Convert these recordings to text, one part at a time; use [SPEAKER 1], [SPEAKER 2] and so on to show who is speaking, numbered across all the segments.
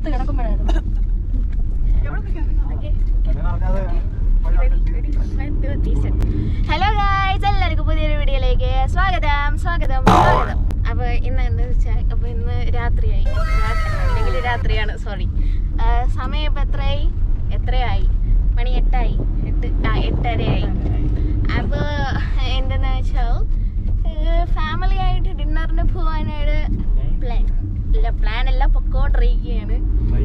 [SPEAKER 1] ചത്ത് കിടക്കുമ്പോഴായിരുന്നു hello guys എല്ലാവർക്കും പുതിയൊരു വീഡിയോയിലേക്ക് സ്വാഗതം സ്വാഗതം സ്വാഗതം അപ്പോൾ ഇന്ന് എന്താ വെച്ചാൽ അപ്പോൾ ഇന്ന് രാത്രിയായി രാത്രി അല്ലെങ്കിൽ രാത്രിയാണ് സോറി സമയം ഇപ്പം എത്രയായി എത്രയായി മണി എട്ടായി എട്ട് ആ എട്ടരയായി അപ്പോൾ എന്തെന്ന് വെച്ചാൽ ഫാമിലി ആയിട്ട് ഡിന്നറിന് പോകാനായിട്ട് പ്ലാൻ ഇല്ല പ്ലാൻ എല്ലാം പൊക്കോണ്ടിരിക്കുകയാണ്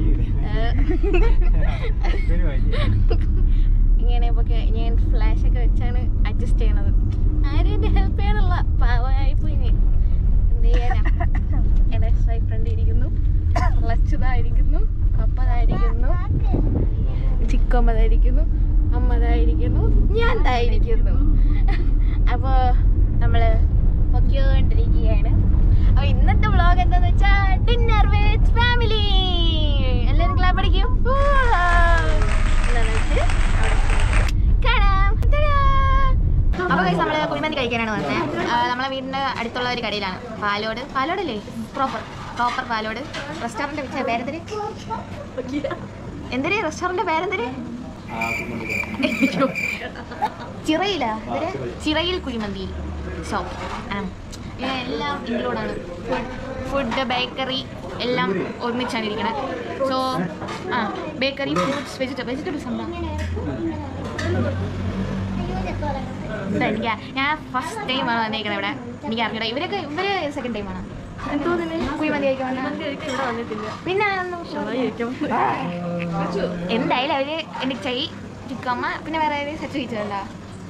[SPEAKER 1] ഇങ്ങനെ ഇപ്പൊ ഞാൻ ഫ്ലാഷ് ഒക്കെ വെച്ചാണ് അഡ്ജസ്റ്റ് ചെയ്യണത് ആരും എന്നെ ഹെൽപ്പ് ചെയ്യാനുള്ള പാവമായി പോയി ഞാൻ എന്ത് ചെയ്യാനാ എൻ്റെ എക്സ് ഫ്രണ്ട് ഇരിക്കുന്നു ലച്ചതായിരിക്കുന്നു പപ്പതായിരിക്കുന്നു ചിക്കമ്മതായിരിക്കുന്നു അമ്മതായിരിക്കുന്നു ഞാൻ തായിരിക്കുന്നു അപ്പോൾ നമ്മൾ പൊക്കിക്കൊണ്ടിരിക്കുകയാണ് അപ്പോൾ ഇന്നത്തെ വ്ളോഗ് എന്താന്ന് വെച്ചാൽ ഡിന്നർ വിത്ത് ഫാമിലി എല്ലാവരും ക്ലാപ്പ് അടിക്കും എന്താണെന്ന് വെച്ച് അവിടെ ചെന്നിട്ട് കാണാം Ta-da! അപ്പോൾ guys, നമ്മള് കുഴിമന്തി കഴിക്കാനാണ് വന്നത് നമ്മളെ വീടിന്റെ അടുത്തുള്ള ഒരു കടയിലാണ് പാലോട് പാലോടല്ലേ പ്രോപ്പർ പ്രോപ്പർ പാലോട് റെസ്റ്റോറന്റ് വെച്ച പേരെന്തിന് എന്തിന് റെസ്റ്റോറന്റ് പേരെന്തിന് ചിറയില എന്തിന് ചിറയിൽ കുഴിമന്തി ഷോപ്പ് എല്ലാം ഇൻക്ലൂഡാണ് ഫുഡ് ഫുഡ് ബേക്കറി എല്ലാം ഒരുമിച്ചാണ് ഇരിക്കണത് സോ ആ ബേക്കറി ഫ്രൂട്ട്സ് വെജിറ്റബിൾ വെജിറ്റബിൾസ് ഉണ്ടോ ഇതാ എനിക്ക് ഞാൻ ഫസ്റ്റ് ടൈമാണ് വന്നേക്കുന്നത് ഇവിടെ എനിക്ക് അറിഞ്ഞൂടാ ഇവരൊക്കെ ഇവര് സെക്കൻഡ് ടൈമാണ് കുഴിമന്തി കഴിക്കാൻ വന്നതാ? പിന്നെ അതൊന്നും എന്തായാലും അവര് എനിക്ക് ചെയ് ചിക്കമ്മ പിന്നെ വേറെ ആരെയും സച്ചു ചോദിച്ചതല്ല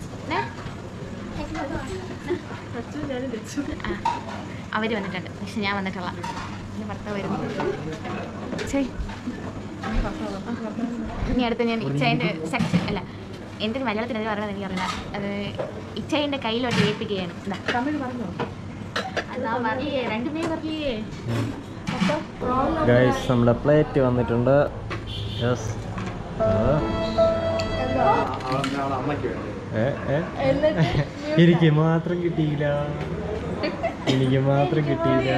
[SPEAKER 1] അവര് വന്നിട്ടുണ്ട് പക്ഷെ ഞാൻ വന്നിട്ടുള്ള എന്റെ ഭർത്താവ് വരുന്നു ചെയ് ഇനി അടുത്ത് ഞാൻ ഇച്ചേൻ്റെ സെക്ഷൻ അല്ല എന്തിന് മലയാളത്തിൽ അത് പറയണമെന്ന് എനിക്കറിയില്ല അത് ഇച്ചേൻ്റെ കയ്യിലോട്ട് ഏൽപ്പിക്കുകയാണ് ഇതാ. അതാ പറഞ്ഞില്ലേ രണ്ടുപേര് പറഞ്ഞില്ലേ
[SPEAKER 2] ഗൈസ് നമ്മുടെ പ്ലേറ്റ് വന്നിട്ടുണ്ട് യെസ് എനിക്ക് മാത്രം കിട്ടിയില്ല എനിക്ക് മാത്രം കിട്ടിയില്ല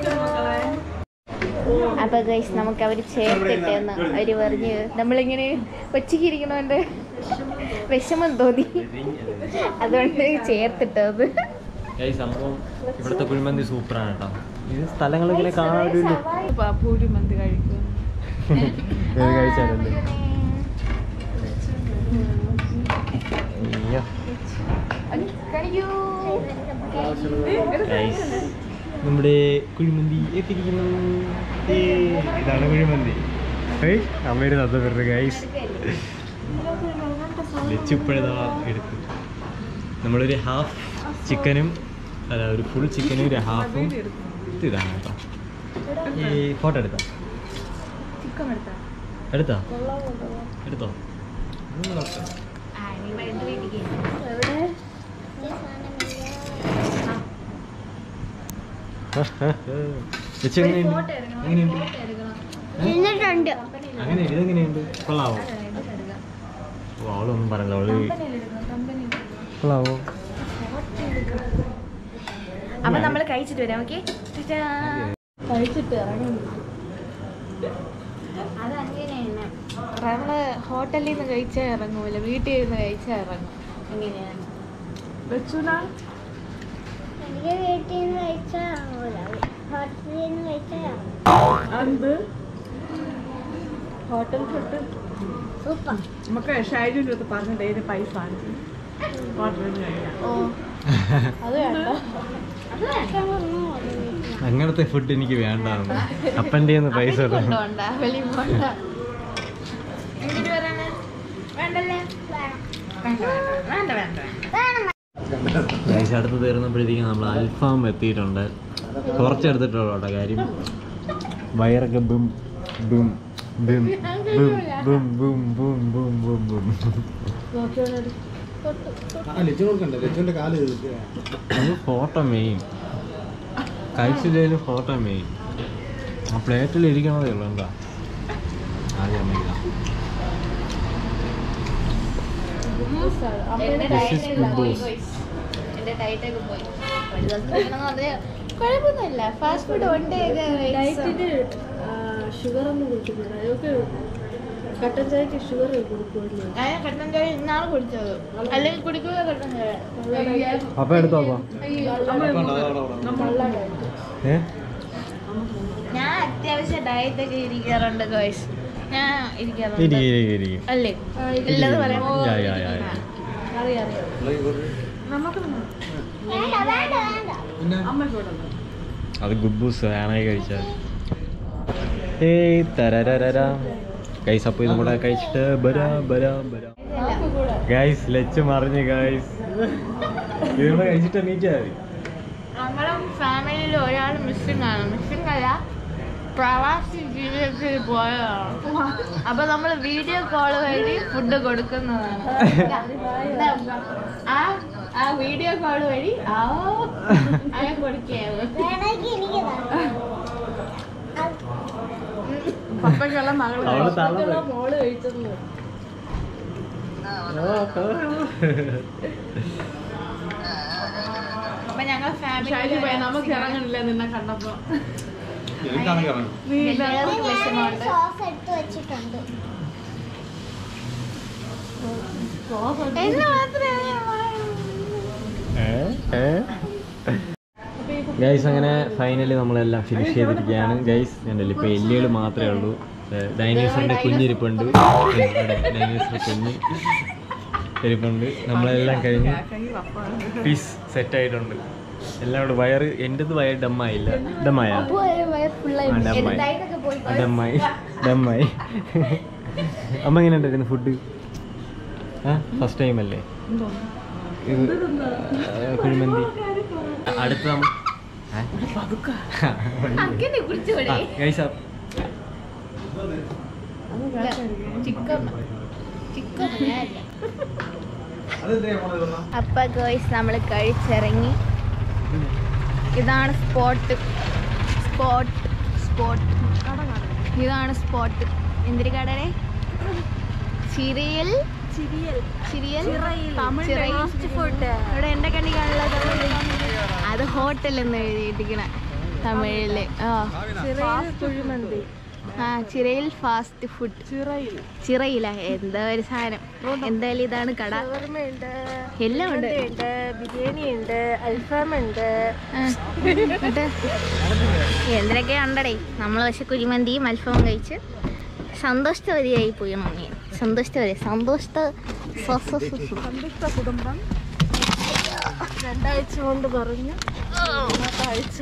[SPEAKER 1] അപ്പൊ ഗൈസ് നമുക്ക് അവർ ചേർത്തിട്ട് എന്ന് അവര് പറഞ്ഞ് നമ്മളിങ്ങനെ ഒച്ചയ്ക്ക് ഇരിക്കണോണ്ട് വിഷമം തോന്നി അതുകൊണ്ട് ചേർത്തിട്ടത്
[SPEAKER 2] ഗൈസ് സംഭവം ഇവിടുത്തെ കുഴിമന്തി സൂപ്പറാണ് കേട്ടോ ഇത് സ്ഥലങ്ങളിങ്ങനെ കാണാൻ ഒരു
[SPEAKER 3] പൂരിമന്തി കഴിക്കും
[SPEAKER 2] ഇത് കഴിച്ചാലല്ലേ അയ്യോ ഗൈസ് നമ്മുടെ കുഴിമന്തി എത്തിയിരിക്കുന്നു ഏയ്, ഇതാണ് കുഴിമന്തി ഏയ് അമ്മയുടെ തത്ത വരുന്നത് ഗൈസ് ലച്ചിപ്പോഴതാ എടുത്തു നമ്മളൊരു ഹാഫ് ചിക്കനും അല്ല ഒരു ഫുൾ ചിക്കനും ഒരു ഹാഫും ഇത് ഇതാണ് കേട്ടോ ഈ ഫോട്ടോ എടുത്താ
[SPEAKER 3] ചിക്കൻ എടുത്താ
[SPEAKER 2] എടുത്താ എടുത്തോ ഒന്നും കുഴപ്പമില്ല. ചേച്ചി എങ്ങനെയുണ്ട് എങ്ങനെയുണ്ട്
[SPEAKER 1] എന്നിട്ടുണ്ട്
[SPEAKER 2] അങ്ങനെ ഇതെങ്ങനെയുണ്ട് കൊള്ളാവോ ഓ അവളൊന്നും പറഞ്ഞില്ല അവള് കൊള്ളാവോ
[SPEAKER 1] അപ്പൊ നമ്മൾ കഴിച്ചിട്ട് വരാം ഓക്കെ
[SPEAKER 3] കഴിച്ചിട്ട് ഇറങ്ങും
[SPEAKER 1] അതങ്ങനെയാണ് നമ്മള് ഹോട്ടലിൽ നിന്ന് കഴിച്ചാൽ ഇറങ്ങൂല വീട്ടിൽ നിന്ന് കഴിച്ചാൽ ഇറങ്ങും അങ്ങനെയാണ്
[SPEAKER 3] വെച്ചുന
[SPEAKER 4] എനിക്ക് വീട്ടിൽ നിന്ന് കഴിച്ചാൽ ഹോട്ടലിൽ നിന്ന് കഴിച്ചാൽ
[SPEAKER 3] എന്ത് ഹോട്ടൽ ഫുഡ്
[SPEAKER 4] സൂപ്പർ
[SPEAKER 3] നമുക്ക് ഷൈലിൻ്റെ അടുത്ത് പറഞ്ഞ ഡെയിലി പൈസ വാങ്ങിച്ചു ഹോട്ടലിൽ നിന്ന് കഴിക്കാം
[SPEAKER 1] ഓ അത് വേണ്ട
[SPEAKER 2] അങ്ങനത്തെ ഫുഡ് എനിക്ക് വേണ്ടാന്ന് അപ്പൻ്റെ പൈസ ഇടണം.
[SPEAKER 1] കൊണ്ടോണ്ട വെളി പോണ്ട എന്തിട്ട് വരാണ് വേണ്ടല്ലേ വേണ്ട വേണ്ട വേണ്ട വേണ്ട
[SPEAKER 2] ഗൈസ് അടുത്ത് തീർന്നപ്പോഴത്തേക്കും നമ്മൾ അൽഫാം എത്തിയിട്ടുണ്ട് കുറച്ചെടുത്തിട്ടുള്ളൂ കേട്ടോ കാര്യം വയറൊക്കെ ബും ബും ബും ബും ബും ബും ബും ബും ബും ബും അത് ഫോട്ടോ മെയിൻ കഴിച്ചില്ലേലും ഫോട്ടോ മെയിൻ ആ പ്ലേറ്റിൽ ഇരിക്കണതേ ഉള്ളൂ എന്താ ആദ്യം അമ്മയ്ക്ക് This is Kubus.
[SPEAKER 1] എന്റെ ഡയറ്റൊക്കെ പോയി ഒരു ദിവസം കഴിക്കണമെന്ന് പറഞ്ഞാൽ കുഴപ്പമൊന്നുമില്ല ഫാസ്റ്റ് ഫുഡ് ഉണ്ട്
[SPEAKER 3] ഡയറ്റിന് ഷുഗർ ഒന്നും കുടിക്കുന്നില്ല അതൊക്കെ കട്ടൻ ചായക്ക് ഷുഗർ കൊടുക്കുമല്ലോ
[SPEAKER 1] ഞാൻ കട്ടൻ ചായ ഇന്നാണ് കുടിച്ചത് അല്ലെങ്കിൽ കുടിക്കുക കട്ടൻ ചായ
[SPEAKER 2] അപ്പൊ എടുത്തോ അപ്പൊ ഏ
[SPEAKER 1] ഞാൻ അത്യാവശ്യം ഡയറ്റ് ഒക്കെ ഇരിക്കാറുണ്ട് ഗോയ്സ് ഞാൻ ഇരിക്കാറുണ്ട്
[SPEAKER 2] ഇരിക്കും ഇരിക്കും ഇരിക്കും
[SPEAKER 1] അല്ലേ ഇല്ലത് പറയുമ്പോ
[SPEAKER 2] യാ, യാ, യാ, യാ.
[SPEAKER 3] അറിയാം അറിയാം നമുക്ക്
[SPEAKER 4] വേണ്ട വേണ്ട വേണ്ട
[SPEAKER 3] അമ്മയ്ക്ക് കൊടുക്കണം
[SPEAKER 2] അത് ഗുബൂസ് വേണേ കഴിച്ചാൽ ഏയ് തരരര ഗൈസ് അപ്പോൾ ഇതും കൂടെ കഴിച്ചിട്ട് ബരാ ബരാ ബരാ ഗൈസ് ലച്ച് മറിഞ്ഞ് ഗൈസ് ഇതും കൂടെ കഴിച്ചിട്ട് എണീറ്റാ മതി
[SPEAKER 1] നമ്മളും ഫാമിലിയിൽ ഒരാൾ മിസ്സിംഗ് ആണ് മിസ്സിംഗ് അല്ല പ്രവാസി ജീവിതത്തിൽ പോയതാണ് അപ്പൊ നമ്മൾ വീഡിയോ കോൾ വഴി ഫുഡ് കൊടുക്കുന്നതാണ് ആ ആ വീഡിയോ കോൾ വഴി ആ അങ്ങനെ കൊടുക്കുകയാണ്
[SPEAKER 4] വേണമെങ്കിൽ എനിക്ക് തരാം.
[SPEAKER 3] പപ്പയ്ക്കുള്ള മകള്
[SPEAKER 2] അവള് തളർന്നു.
[SPEAKER 3] പപ്പയ്ക്കുള്ള മോള് കഴിച്ചെന്ന്
[SPEAKER 1] അപ്പൊ ഞങ്ങൾ
[SPEAKER 3] ഷൈനി
[SPEAKER 1] ഫാമിലി
[SPEAKER 3] പോയി നമുക്ക് ഇറങ്ങണില്ല നിന്നെ കണ്ടപ്പോ നീ ഇല്ല
[SPEAKER 1] എല്ലാവർക്കും വിഷമമുണ്ട്
[SPEAKER 4] സോസ് എടുത്ത് വെച്ചിട്ടുണ്ട്
[SPEAKER 1] എന്ന് മാത്രമേ
[SPEAKER 2] ഗൈസ് അങ്ങനെ ഫൈനലി നമ്മളെല്ലാം ഫിനിഷ് ചെയ്തിരിക്കുകയാണ് ഗൈസ് കണ്ടല്ലോ ഇപ്പോൾ എല്ലുകൾ മാത്രമേ ഉള്ളൂ ഡൈനോസറിൻ്റെ കുഞ്ഞിരിപ്പുണ്ട് ഡൈനോസറിൻ്റെ കുഞ്ഞ് ഇരിപ്പുണ്ട് നമ്മളെല്ലാം കഴിഞ്ഞ് പീസ് സെറ്റ് ആയിട്ടുണ്ട് എല്ലാം കൂടെ വയറ് എൻ്റെത് വയറ് ഡമ്മായില്ല ഡമ്മായ ആ, ഡമ്മായി ആ, ഡമ്മായി ഡമ്മായി അമ്മ എങ്ങനെ ഉണ്ടായിരുന്നു ഫുഡ് ആ ഫസ്റ്റ് ടൈം അല്ലേ ഇത് ആ, കുഴിമന്തി അടുത്ത നമ്മ- ഏ?
[SPEAKER 1] അങ്ങനെ കുടിച്ചുകൂടെ
[SPEAKER 2] ആ, guys, ആ,
[SPEAKER 1] ചിക്കൻ ചിക്കൻ അപ്പൊ ഗോയ്സ് നമ്മൾ കഴിച്ചിറങ്ങി ഇതാണ് സ്പോട്ട് സ്പോട്ട് സ്പോട്ട് ഇതാണ് സ്പോട്ട് എന്തിരി കടരെ ചിരിയൽ ചിരിയൽ ചിരിയൽ ഫുഡ് ഇവിടെ എന്റെ കണ്ണി കാണുള്ളത് അത് ഹോട്ടൽ എന്ന് എഴുതിയിരിക്കണ തമിഴില് ആ
[SPEAKER 3] കുഴിമന്തി
[SPEAKER 1] ആ ചിറയിൽ ഫാസ്റ്റ് ഫുഡ്
[SPEAKER 3] ചിറയിൽ
[SPEAKER 1] ചിറയില എന്താ ഒരു സാധനം എന്തായാലും ഇതാണ് കട എല്ലാം ഉണ്ട്
[SPEAKER 3] ബിരിയാണി ഉണ്ട് അൽഫാം ഉണ്ട്
[SPEAKER 1] ആ, എന്നിട്ട് എന്തിനൊക്കെ ഉണ്ടടേ നമ്മൾ പക്ഷെ കുഴിമന്തിയും അൽഫവും കഴിച്ച് സന്തോഷവതിയായി പോയി മമ്മി സന്തോഷവതി സന്തോഷ സ്വ- സ്വ- സ്വ- സ്വ.
[SPEAKER 3] സന്തുഷ്ട കുടുംബം രണ്ടാഴ്ച കൊണ്ട് പറഞ്ഞു മൂന്നാമത്തെ ആഴ്ച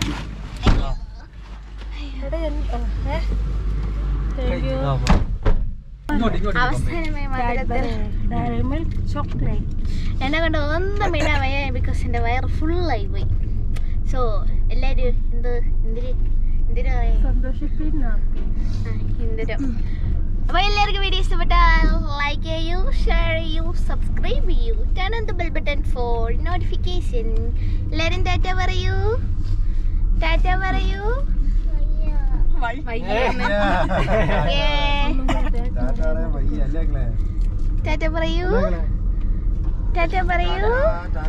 [SPEAKER 3] എടാ, എന്ത്- ഓ, ഏ? Thank you.
[SPEAKER 1] അവസാനമായി മധുരത്തിൽ
[SPEAKER 3] Dairy milk chocolate.
[SPEAKER 1] എന്നെ കൊണ്ട് ഒന്നും മിണ്ടാൻ വയ്യ ബിക്കോസ് എൻ്റെ വയറ് ഫുള്ളായി പോയി സോ എല്ലാവരും എന്ത് എന്തിരി എന്തിനാ പറയാ
[SPEAKER 3] സന്തോഷിപ്പിക്കുന്ന
[SPEAKER 1] ഹിന്ദുരം അപ്പൊ എല്ലാവർക്കും വീഡിയോ ഇഷ്ടപ്പെട്ടാൽ ലൈക്ക് ചെയ്യൂ ഷെയർ ചെയ്യൂ സബ്സ്ക്രൈബ് ചെയ്യൂ turn on the bell button for notification എല്ലാവരും ടാറ്റ പറയൂ ടാറ്റ പറയൂ വയ്യെന്ന്. Yeah. ടാറ്റ പറയൂ ടാറ്റ പറയൂ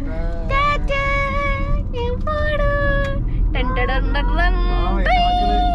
[SPEAKER 1] ടാറ്റ ഞാൻ പാടും ടൺ ടൺ ടൺ ടൺ ടൺ.